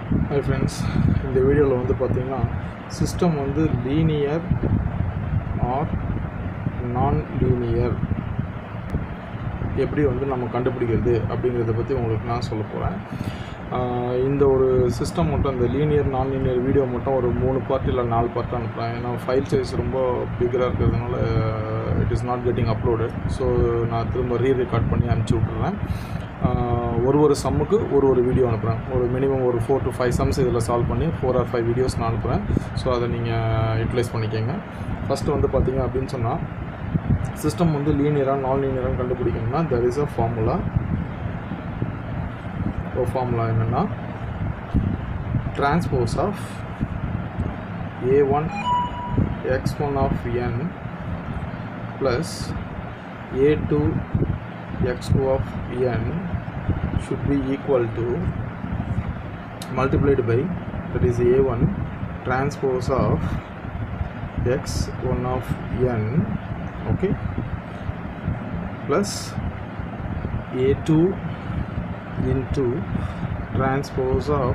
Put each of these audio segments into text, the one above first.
Hi friends இந்த வீடியோவில் வந்து பார்த்தீங்கன்னா சிஸ்டம் வந்து லீனியர் ஆர் நான் லீனியர் எப்படி வந்து நம்ம கண்டுபிடிக்கிறது அப்படிங்கிறத பற்றி உங்களுக்கு நான் சொல்ல போகிறேன் இந்த ஒரு சிஸ்டம் மட்டும் இந்த லீனியர் நான் லீனியர் வீடியோ மட்டும் ஒரு மூணு பார்ட் இல்லை நாலு பார்ட் அனுப்புகிறேன் ஏன்னா ஃபைல் சைஸ் ரொம்ப பிகராக இருக்கிறதுனால it is not getting uploaded so நான் திரும்ப ரீ ரெக்கார்ட் பண்ணி அனுப்பிச்சி விட்ருறேன் ஆஹ் ஒரு ஒரு சம்முக்கு ஒரு ஒரு வீடியோ அனுப்புகிறேன் ஒரு மினிமம் ஒரு ஃபோர் டு ஃபைவ் சம்ஸ் இதில் சால்வ் பண்ணி ஃபோர் ஆர் ஃபைவ் வீடியோஸ் நான் அனுப்புகிறேன் ஸோ அதை நீங்கள் யூட்டிலைஸ் பண்ணிக்கோங்க ஃபஸ்ட்டு வந்து பார்த்தீங்க அப்படின்னு சொன்னால் சிஸ்டம் வந்து லீனியராக நான் லீனியராக கண்டுபிடிக்கணும்னா தெர் இஸ் அ ஃபார்முலா ஒரு ஃபார்முலா என்னென்னா transpose of A one X one of N plus A two x2 of n should be equal to multiplied by that is a1 transpose of x1 of n okay plus a2 into transpose of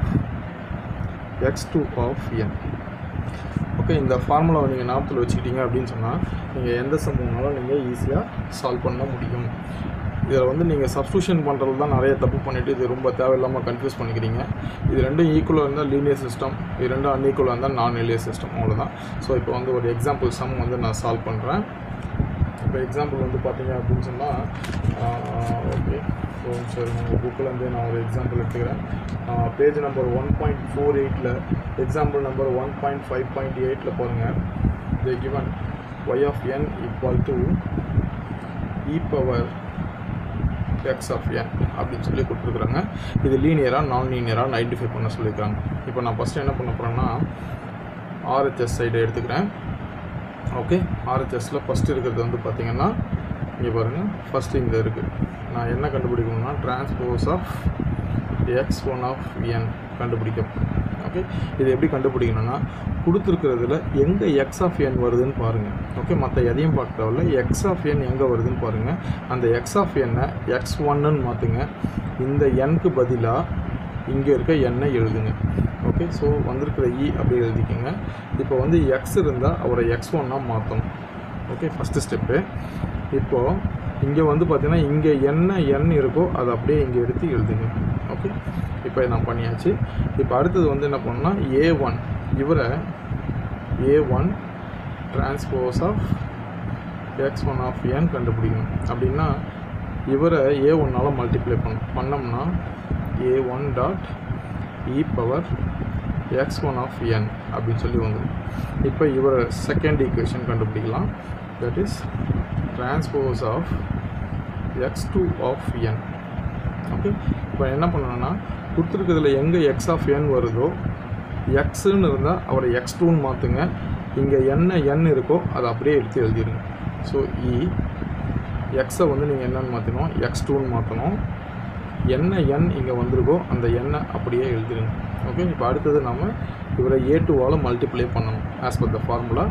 x2 of n okay இந்த ஃபார்முலாவை நீங்கள் ஞாபகத்தில் வச்சுக்கிட்டீங்க அப்படின்னு சொன்னால் நீங்கள் எந்த சம்பவம்னாலும் நீங்கள் ஈஸியாக சால்வ் பண்ண முடியும் இதில் வந்து நீங்கள் சப்ஸ்டியூஷன் பண்ணுறது தான் நிறைய தப்பு பண்ணிவிட்டு இது ரொம்ப தேவையில்லாமல் கன்ஃபியூஸ் பண்ணிக்கிறீங்க இது ரெண்டும் ஈக்குவலாக இருந்தால் லீனியர் சிஸ்டம் இது ரெண்டும் அன்ஈக்குவலாக இருந்தால் நான் லீனியர் சிஸ்டம் அவ்வளோதான் ஸோ இப்போ வந்து ஒரு எக்ஸாம்பிள் சம் வந்து நான் சால்வ் பண்ணுறேன் இப்போ எக்ஸாம்பிள் வந்து பார்த்தீங்க அப்படின்னு சொன்னால் ஓகே ஸோ சரி உங்கள் புக்கிலேருந்து நான் ஒரு எக்ஸாம்பிள் எடுத்துக்கிறேன் page number one point four எயிட்டில் example number one point five point எயிட்டில் பாருங்கள் the given Y of N equal to E power X of N அப்படின்னு சொல்லி கொடுத்துருக்குறாங்க இது லீனியராக நான் லீனியராக ஐடென்டிஃபை பண்ண சொல்லியிருக்காங்க இப்போ நான் ஃபஸ்ட்டு என்ன பண்ண போகிறேன்னா ஆர்ஹெச்எஸ் சைடை எடுத்துக்கிறேன் ஓகே ஆர்ஹெச்எஸில் ஃபஸ்ட்டு இருக்கிறது வந்து பார்த்திங்கன்னா இங்கே பாருங்கள் ஃபஸ்ட்டு இங்கே இருக்குது நான் என்ன கண்டுபிடிக்கணும்னா transpose of X one of N கண்டுபிடிக்கும் ஓகே இது எப்படி கண்டுபிடிக்கணும்னா கொடுத்துருக்கிறதுல எங்கே எக்ஸ் ஆஃப் என் வருதுன்னு பாருங்கள் ஓகே மற்ற எதையும் பார்க்க தேவையில்ல எக்ஸ் ஆஃப் என் எங்கே வருதுன்னு பாருங்கள் அந்த எக்ஸ் ஆஃப் எண்ணை எக்ஸ் ஒன்னுன்னு மாற்றுங்க இந்த எண்ணுக்கு பதிலாக இங்கே இருக்க எண்ணை எழுதுங்க ஓகே ஸோ வந்திருக்கிற இ அப்படி எழுதிக்கோங்க இப்போ வந்து எக்ஸ் இருந்தால் அவரை எக்ஸ் ஒன்னாக மாற்றணும் ஓகே ஃபஸ்ட்டு ஸ்டெப்பு இப்போது இங்கே வந்து பார்த்தீங்கன்னா இங்கே என்ன எண் இருக்கோ அதை அப்படியே இங்கே எடுத்து எழுதுங்க ஓகே இப்போ நான் பண்ணியாச்சு இப்போ அடுத்தது வந்து என்ன பண்ணோம்னா ஏ ஒன் இவரை A one transpose of X one of N கண்டுபிடிக்கணும் அப்படின்னா இவரை ஏ ஒன்னால் மல்டிப்ளை பண்ணணும் பண்ணோம்னா A one dot E power X one of N அப்படின்னு சொல்லி வந்துடும் இப்போ இவரை செகண்ட் ஈக்குவேஷன் கண்டுபிடிக்கலாம் that is transpose of X two of N okay இப்போ என்ன பண்ணணும்னா கொடுத்துருக்கிறதுல எங்கே எக்ஸ் ஆஃப் என் வருதோ எக்ஸுன்னு இருந்தால் அவரை எக்ஸ் டூன்னு மாற்றுங்க இங்கே என்ன என் இருக்கோ அதை அப்படியே எடுத்து எழுதிடுங்க ஸோ இ எக்ஸை வந்து நீங்கள் என்னன்னு மாற்றணும் எக்ஸ் டூன்னு மாற்றணும் என்ன எண் இங்கே வந்திருக்கோ அந்த எண்ணை அப்படியே எழுதிடுங்க ஓகே இப்போ அடுத்தது நம்ம இவரை ஏ டூவால் மல்டிப்ளை பண்ணணும் as per the formula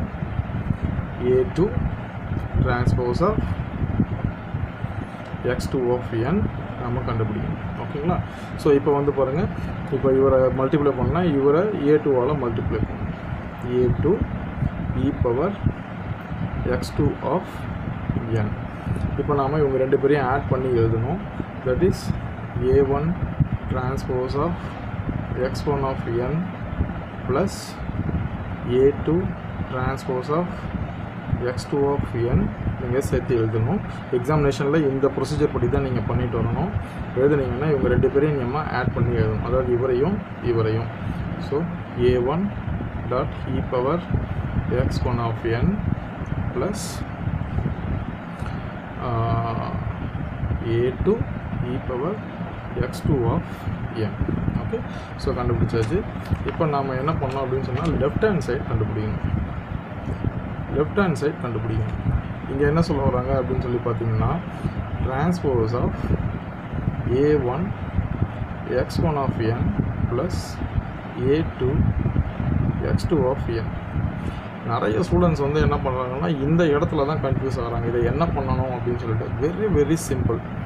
A two transpose of X two of N நம்ம கண்டுபிடிக்கணும் ஓகேங்களா ஸோ இப்போ வந்து பாருங்கள் இப்போ இவரை மல்டிப்ளை பண்ணால் இவரை ஏ டூவால் மல்டிப்ளை பண்ணணும் A two E power X two of N இப்போ நாம் இவங்க ரெண்டு பேரையும் ஆட் பண்ணி எழுதணும் that is A one transpose of X one of N plus A two transpose of X two of N நீங்கள் சேர்த்து எழுதணும் எக்ஸாமினேஷனில் இந்த ப்ரொசீஜர் படி தான் நீங்கள் பண்ணிட்டு வரணும் எழுதுனீங்கன்னா இவங்க ரெண்டு பேரையும் நம்ம ஆட் பண்ணி எழுதணும் அதாவது இவரையும் இவரையும் so A one dot E power X one of N plus A two E power X two of N okay so கண்டுபிடிச்சாச்சு இப்போ நாம் என்ன பண்ணோம் அப்படின்னு சொன்னால் லெஃப்ட் ஹேண்ட் சைட் கண்டுபிடிக்கணும் லெஃப்ட் ஹேண்ட் சைட் கண்டுபிடிக்கணும் இங்கே என்ன சொல்ல வராங்க அப்படின்னு சொல்லி பார்த்தீங்கன்னா transpose of A one X one of N plus A two X two of N நிறைய ஸ்டூடெண்ட்ஸ் வந்து என்ன பண்ணுறாங்கன்னா இந்த இடத்துல தான் கன்ஃபியூஸ் ஆகிறாங்க இதை என்ன பண்ணணும் அப்படின்னு சொல்லிட்டு வெரி வெரி சிம்பிள்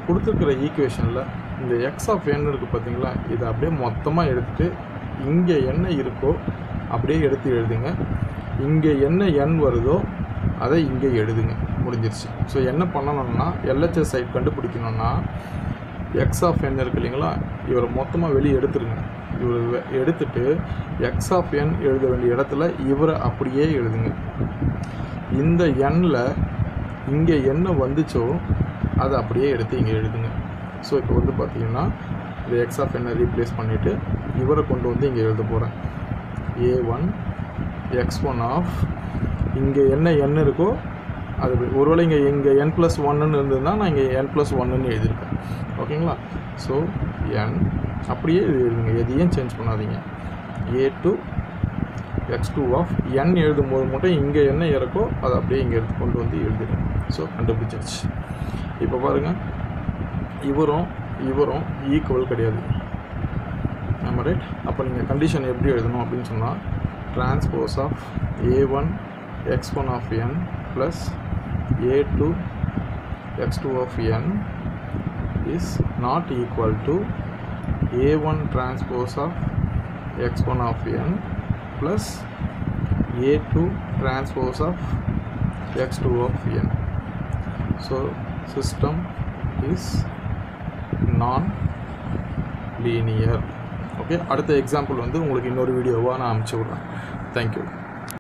கொடுத்துருக்கிற ஈக்குவேஷனில் இந்த எக்ஸ் ஆஃப் என் இருக்குது பார்த்தீங்களா இதை அப்படியே மொத்தமாக எடுத்துட்டு இங்கே என்ன இருக்கோ அப்படியே எடுத்து எழுதுங்க இங்கே என்ன எண் வருதோ அதை இங்கே எழுதுங்க முடிஞ்சிருச்சு ஸோ என்ன பண்ணணும்னா எல்ஹெச்எஸ் சைட் கண்டுபிடிக்கணும்னா எக்ஸ் ஆஃப் என் இருக்கு இல்லைங்களா இவரை மொத்தமாக வெளியே எடுத்துருங்க இவர் வெ- எடுத்துட்டு எக்ஸ் ஆஃப் என் எழுத வேண்டிய இடத்துல இவரை அப்படியே எழுதுங்க இந்த எண்ணில் இங்கே என்ன வந்துச்சோ அதை அப்படியே எடுத்து இங்கே எழுதுங்க ஸோ இப்போ வந்து பார்த்தீங்கன்னா இந்த எக்ஸ் ஆஃப் எண்ணை ரீப்ளேஸ் பண்ணிவிட்டு இவரை கொண்டு வந்து இங்கே எழுத போகிறேன் A one X one of இங்கே என்ன எண் இருக்கோ அது அப்படி. ஒருவேளை இங்கே இங்கே என் ப்ளஸ் ஒன்னுன்னு இருந்ததுன்னா நான் இங்கே என் ப்ளஸ் ஒன்னுன்னு எழுதியிருக்கேன் ஓகேங்களா ஸோ என் அப்படியே இது எழுதுங்க எதையும் சேஞ்ச் பண்ணாதீங்க A two X two of N எழுதும் போது மட்டும் இங்கே என்ன இருக்கோ அதை அப்படியே இங்கே எடுத்து கொண்டு வந்து எழுதிடுங்க ஸோ கண்டுபிடிச்சாச்சு இப்போ பாருங்கள் இவரும் இவரும் ஈக்குவல் கிடையாது நம்ம ரைட் அப்போ நீங்கள் கண்டிஷன் எப்படி எழுதணும் அப்படின்னு சொன்னால் transpose of A one X one of N plus A two X two of N is not equal to A one transpose of X one of N plus A two transpose of X two of N so system is non linear okay அடுத்த example வந்து உங்களுக்கு இன்னொரு வீடியோவாக நான் அனுப்பிச்சி விட்றேன் thank you